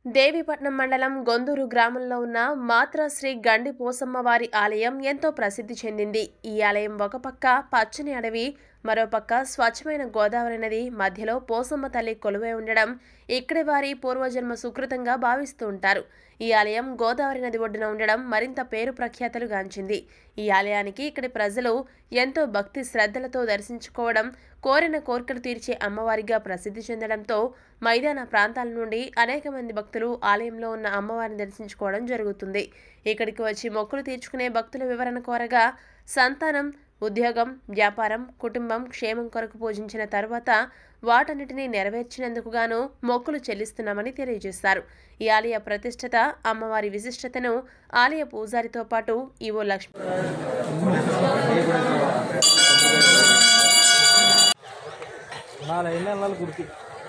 దేవీపట్నం మండలం గొందూరు గ్రామంలో ఉన్న మాత్ర శ్రీ గండి పోసమ్మ వారి ఆలయం ఎంతో ప్రసిద్ధి చెందింది ఈ ఆలయం ఒక పక్క పచ్చని అడవి మరోపక్క స్వచ్ఛమైన గోదావరి నది మధ్యలో పోసమ్మ తల్లి కొలువై ఉండడం ఇక్కడి వారి పూర్వజన్మ సుకృతంగా భావిస్తూ ఉంటారు ఈ ఆలయం గోదావరి నది ఒడ్డున ఉండడం మరింత పేరు ప్రఖ్యాతలు గాంచింది ఈ ఆలయానికి ఇక్కడి ప్రజలు ఎంతో భక్తి శ్రద్ధలతో దర్శించుకోవడం కోరిన కోరికలు తీర్చే అమ్మవారిగా ప్రసిద్ధి చెందడంతో మైదాన ప్రాంతాల నుండి అనేక మంది భక్తులు ఆలయంలో ఉన్న అమ్మవారిని దర్శించుకోవడం జరుగుతుంది ఇక్కడికి వచ్చి మొక్కులు తీర్చుకునే భక్తుల వివరణ కోరగా సంతానం ఉద్యోగం వ్యాపారం కుటుంబం క్షేమం కొరకు పూజించిన తర్వాత వాటన్నిటినీ నెరవేర్చినందుకు గాను మొక్కులు చెల్లిస్తున్నామని తెలియజేశారు ఈ ఆలయ ప్రతిష్టత అమ్మవారి విశిష్టతను ఆలయ పూజారితో పాటు ఈవో లక్ష్మి నాలుగు ఐదు నెలలు గుర్తి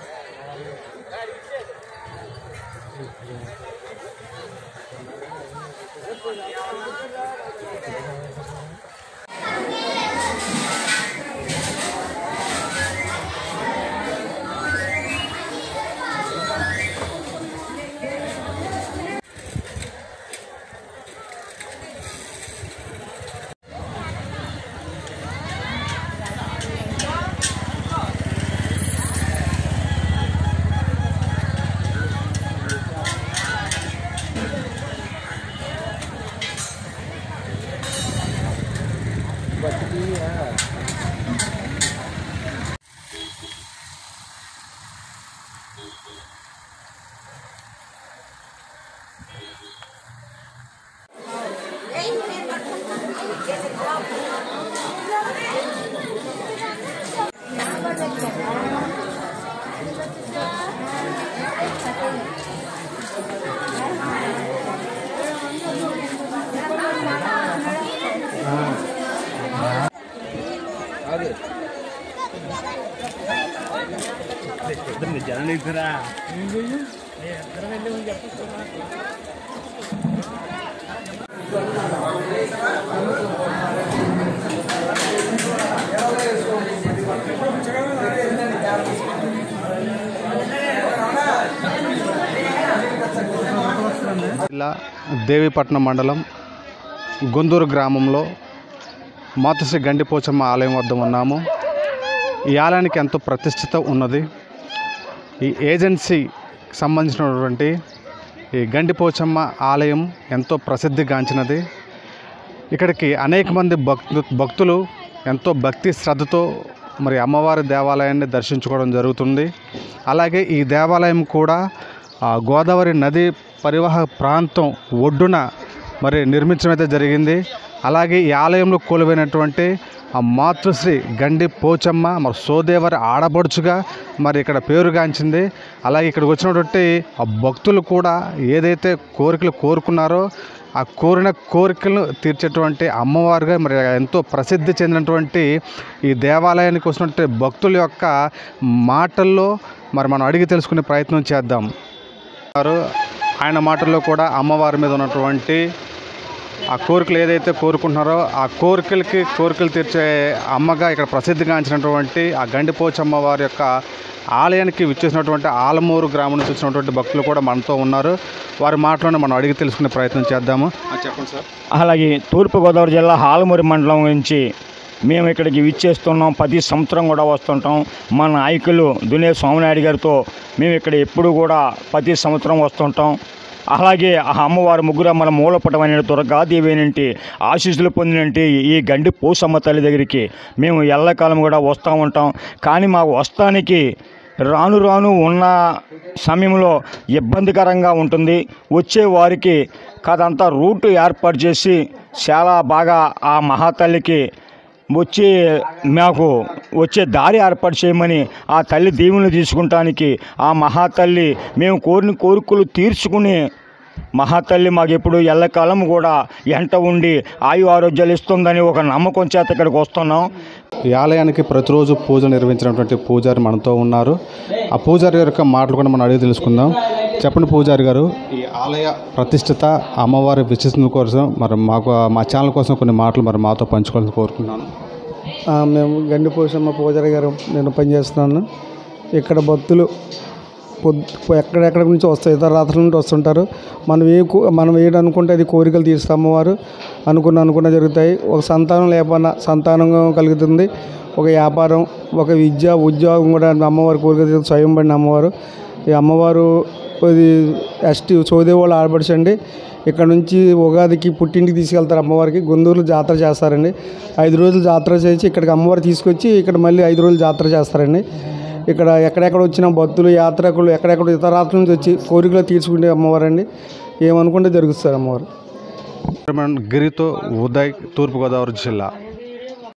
జనం ఇద్దరా జిల్లా దేవీపట్నం మండలం గొందూరు గ్రామంలో మాతశ్రీ గండిపోచమ్మ ఆలయం వద్ద ఉన్నాము ఈ ఆలయానికి ఎంతో ప్రతిష్ఠిత ఉన్నది ఈ ఏజెన్సీ సంబంధించినటువంటి ఈ గండిపోచమ్మ ఆలయం ఎంతో ప్రసిద్ధిగాంచినది ఇక్కడికి అనేక మంది భక్తు భక్తులు ఎంతో భక్తి శ్రద్ధతో మరి అమ్మవారి దేవాలయాన్ని దర్శించుకోవడం జరుగుతుంది అలాగే ఈ దేవాలయం కూడా ఆ, గోదావరి నది పరివాహ ప్రాంతం ఒడ్డున మరి నిర్మించడం అయితే జరిగింది అలాగే ఈ ఆలయంలో కొలువైనటువంటి ఆ మాతృశ్రీ గండి పోచమ్మ మరి సోదేవరి ఆడబడుచుగా మరి ఇక్కడ పేరుగాంచింది అలాగే ఇక్కడికి వచ్చినటువంటి ఆ భక్తులు కూడా ఏదైతే కోరికలు కోరుకున్నారో ఆ కోరిన కోరికలను తీర్చేటువంటి అమ్మవారుగా మరి ఎంతో ప్రసిద్ధి చెందినటువంటి ఈ దేవాలయానికి వచ్చినటువంటి భక్తుల యొక్క మాటల్లో మరి మనం అడిగి తెలుసుకునే ప్రయత్నం చేద్దాం వారు ఆయన మాటల్లో కూడా అమ్మవారి మీద ఉన్నటువంటి ఆ కోరికలు ఏదైతే కోరుకుంటున్నారో ఆ కోరికలకి కోరికలు తీర్చే అమ్మగా ఇక్కడ ప్రసిద్ధిగాంచినటువంటి ఆ గండిపోచమ్మ వారి యొక్క ఆలయానికి విచ్చేసినటువంటి ఆలమూరు గ్రామం నుంచి వచ్చినటువంటి భక్తులు కూడా మనతో ఉన్నారు వారి మాటలోనే మనం అడిగి తెలుసుకునే ప్రయత్నం చేద్దాము చెప్పండి సార్ అలాగే తూర్పుగోదావరి జిల్లా హాలమూరి మండలం నుంచి మేము ఇక్కడికి విచ్చేస్తున్నాం ప్రతి సంవత్సరం కూడా వస్తుంటాం మా నాయకులు దునే సోమనాయుడు గారితో మేము ఇక్కడ ఎప్పుడు కూడా ప్రతి సంవత్సరం వస్తుంటాం అలాగే ఆ అమ్మవారి ముగ్గురు మన మూలపటమైన దుర్గాదేవి అయినంటి ఆశీస్సులు పొందినంటి ఈ గండి పోసమ్మ తల్లి దగ్గరికి మేము ఎల్లకాలం కూడా వస్తూ ఉంటాం కానీ మా వస్తానికి రాను రాను ఉన్న సమయంలో ఇబ్బందికరంగా ఉంటుంది వచ్చే వారికి కాదంతా రూట్ ఏర్పాటు చేసి చాలా బాగా ఆ మహాతల్లికి వచ్చే మాకు వచ్చే దారి ఏర్పాటు చేయమని ఆ తల్లి దీవులను తీసుకుంటానికి ఆ మహాతల్లి మేము కోరిన కోరికలు తీర్చుకుని మహాతల్లి మాకు ఎప్పుడు ఎల్లకాలం కూడా ఎంట ఉండి ఆయు ఆరోగ్యాలు ఇస్తుందని ఒక నమ్మకం చేత ఇక్కడికి వస్తున్నాం ఈ ఆలయానికి ప్రతిరోజు పూజ నిర్వహించినటువంటి పూజారి మనతో ఉన్నారు ఆ పూజారి గారి యొక్క మాటలు కూడా మనం అడిగి తెలుసుకుందాం చెప్పండి పూజారి గారు ఈ ఆలయ ప్రతిష్ఠిత అమ్మవారి విశిష్టత కోసం మరి మాకు మా ఛానల్ కోసం కొన్ని మాటలు మరి మాతో పంచుకోవాలని కోరుకుంటున్నాను ఆ, మేము గండిపోసమ్మ పూజారి గారు నేను పనిచేస్తున్నాను ఇక్కడ భక్తులు పొద్దు ఎక్కడెక్కడ నుంచి వస్తాయి ఇతర రాత్రుల నుండి వస్తుంటారు మనం ఏ కో- మనం ఏది అనుకుంటే అది కోరికలు తీరుస్తాం అమ్మవారు అనుకున్న అనుకున్న జరుగుతాయి ఒక సంతానం లేకపోయినా సంతానం కలుగుతుంది ఒక వ్యాపారం ఒక విద్య ఉద్యోగం కూడా అమ్మవారి కోరిక తీరుతుంది స్వయం పడిన అమ్మవారు ఈ అమ్మవారు ఇది ఎస్టీ చౌదే వాళ్ళు ఆడపడుచండి ఇక్కడ నుంచి ఉగాదికి పుట్టింటికి తీసుకెళ్తారు అమ్మవారికి గుందూరులో జాతర చేస్తారండి ఐదు రోజులు జాతర చేసి ఇక్కడికి అమ్మవారు తీసుకొచ్చి ఇక్కడ మళ్ళీ ఐదు రోజులు జాతర చేస్తారండి ఇక్కడ ఎక్కడెక్కడ వచ్చిన భక్తులు యాత్రికులు ఎక్కడెక్కడ ఇతర రాత్రుల నుంచి వచ్చి కోరికలు తీర్చుకునే అమ్మవారండి ఏమనుకుంటే జరుగుతుంది అమ్మవారు గిరితో ఉదయ్ తూర్పుగోదావరి జిల్లా